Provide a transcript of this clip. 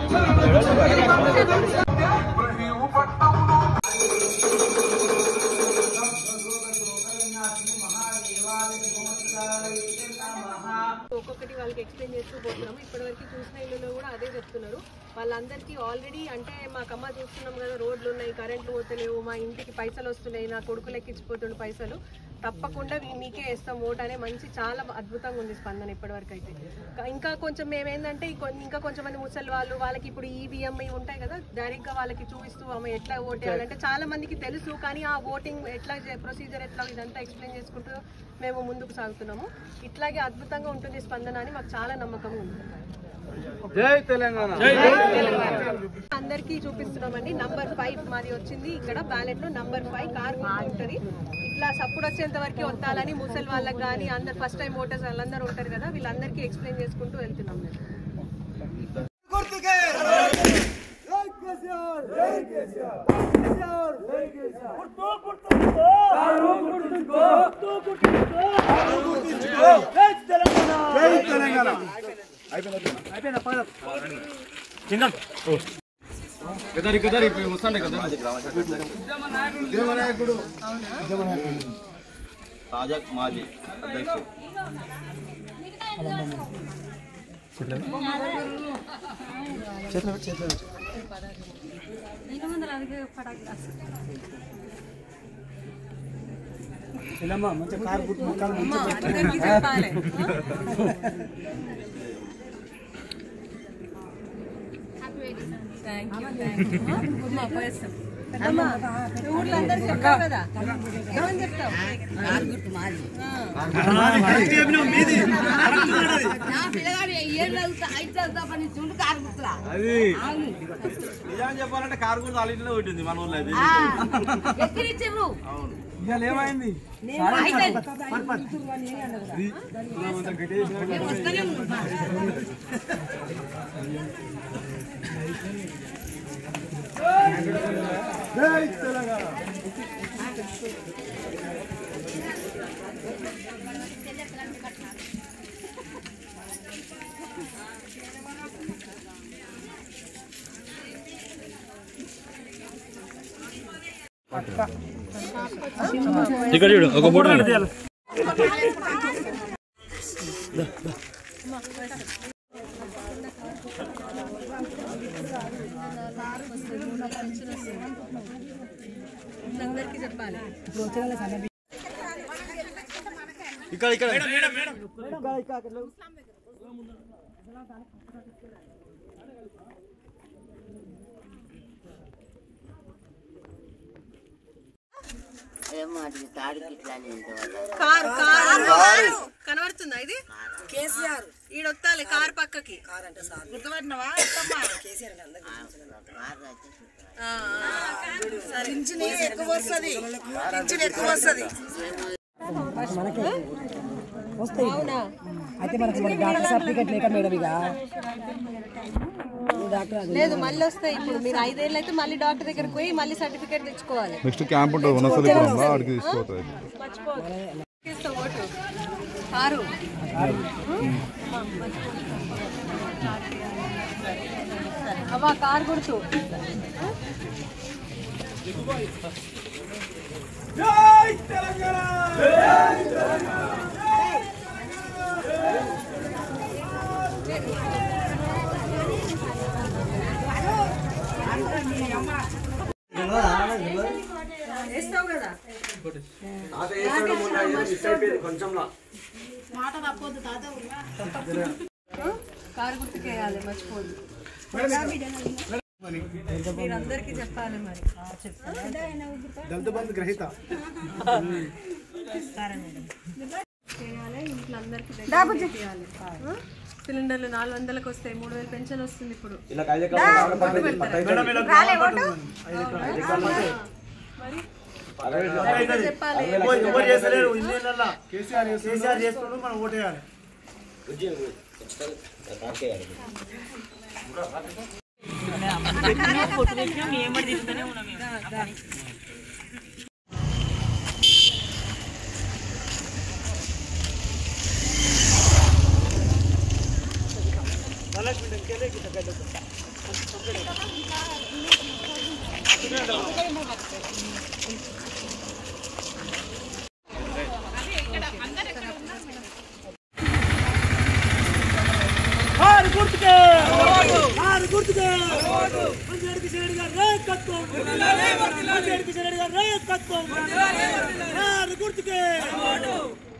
ఒక్కొక్కటి వాళ్ళకి ఎక్స్ప్లెయిన్ చేస్తూ పోతున్నాము ఇప్పటివరకు చూసిన ఇల్లులో కూడా అదే చెప్తున్నారు వాళ్ళందరికీ ఆల్రెడీ అంటే మాకమ్మ చూస్తున్నాం కదా రోడ్లు ఉన్నాయి కరెంట్లు పోతలేవు మా ఇంటికి పైసలు వస్తున్నాయి నా కొడుకు లెక్కించిపోతుండు పైసలు తప్పకుండా వీ- మీకే వేస్తాం ఓట్ అనే మంచి చాలా అద్భుతంగా ఉంది స్పందన ఇప్పటివరకు అయితే ఇంకా- ఇంకా కొంచెం మేమేందంటే ఈ కొన్- ఇంకా కొంచెం మంది ముసలి వాళ్ళు వాళ్ళకి ఇప్పుడు ఈవీఎం ఇవి ఉంటాయి కదా డైరెక్ట్ గా వాళ్ళకి చూపిస్తూ ఆమె ఎట్లా ఓట్ వేయాలంటే చాలా మందికి తెలుసు కానీ ఆ ఓటింగ్ ఎట్లా ప్రొసీజర్ ఎట్లా ఇదంతా ఎక్స్ప్లెయిన్ చేసుకుంటూ మేము ముందుకు సాగుతున్నాము ఇట్లాగే అద్భుతంగా ఉంటుంది స్పందన అని మాకు చాలా నమ్మకం ఉంది జై తెలంగాణ అందరికీ చూపిస్తున్నామండి నంబర్ ఫైవ్ మాది వచ్చింది ఇక్కడ బ్యాలెట్ లో నంబర్ ఫైవ్ కార్ ఉంటుంది ఇట్లా సప్పుడు వచ్చేంత వరకు వత్తాలని ముసలి వాళ్ళకి కానీ అందరు ఫస్ట్ టైం ఓటర్స్ వాళ్ళందరూ ఉంటారు కదా వీళ్ళందరికీ ఎక్స్ప్లెయిన్ చేసుకుంటూ వెళ్తున్నాం మేము గదరి గదరి ఇప్పుడు వస్తాండే కదా దేవనాయకుడు తాజా మాజీ అధ్యక్షుడు ఊర్లో అందరికి చెప్తావు కదా ఏమని చెప్తావు అది నిజాన్ని చెప్పాలంటే కారు కూడా వాళ్ళ ఇంట్లో ఉంటుంది మన ఊర్లో అది ఇవాళ ఏమైంది ఇక్కడ చూడు ఒక ఫోటో అందరికీ చెప్పాలి ఇక్కడ ఇక్కడ ఏమో అది తాడికి ఇట్లానే ఉంటుంది కారు కారు కనబడుతుందా ఇది కేసీఆర్ ఈడొత్తాలి కారు పక్కకి గుర్తుపట్టినవా ఆ, ఆ. సరే. ఎక్కువ వస్తుంది పింఛన్ ఎక్కువ వస్తుంది అవునా అయితే మనకు మరి డాక్టర్ సర్టిఫికేట్ లేక మేడం ఇక లేదు మళ్ళీ వస్తాయి ఇప్పుడు మీరు ఐదేళ్ళు అయితే మళ్ళీ డాక్టర్ దగ్గరికి పోయి మళ్ళీ సర్టిఫికేట్ తెచ్చుకోవాలి నెక్స్ట్ క్యాంప్ ఉంటుంది వనస్థలిపురంలో అడిగి తీసుకుపోతుంది మర్చిపోవద్దు ఇస్తావు ఓటు కారు అవ్వ కారు గుర్తు వేస్తావు కదా కారు గుర్తుకు వేయాలి మర్చిపోదు మీరందరికీ చెప్పాలి మరి దళిత బంధు గ్రహీత చేయాలి ఇంట్లో అందరికీ దగ్గర చేయాలి ఆ? సిలిండర్లు నాలుగు వందలకు వస్తాయి మూడు వేలు పెన్షన్ వస్తుంది ఇప్పుడు ఇలా ఐదు ఎకరాలు మరి చెప్పాలి ఎవరు చేస్తలేరు ఇండియన్లలో కేసీఆర్ కేసీఆర్ చేస్తున్నాడు మనం ఓటేయాలి ఆరు గుర్తుకే ఆరు గుర్తుకే మంజేడు కిషన్ రెడ్డి గారు నాయకత్వం మంజేడు కిషన్ రెడ్డి గారు నాయకత్వం ఆరు గుర్తుకే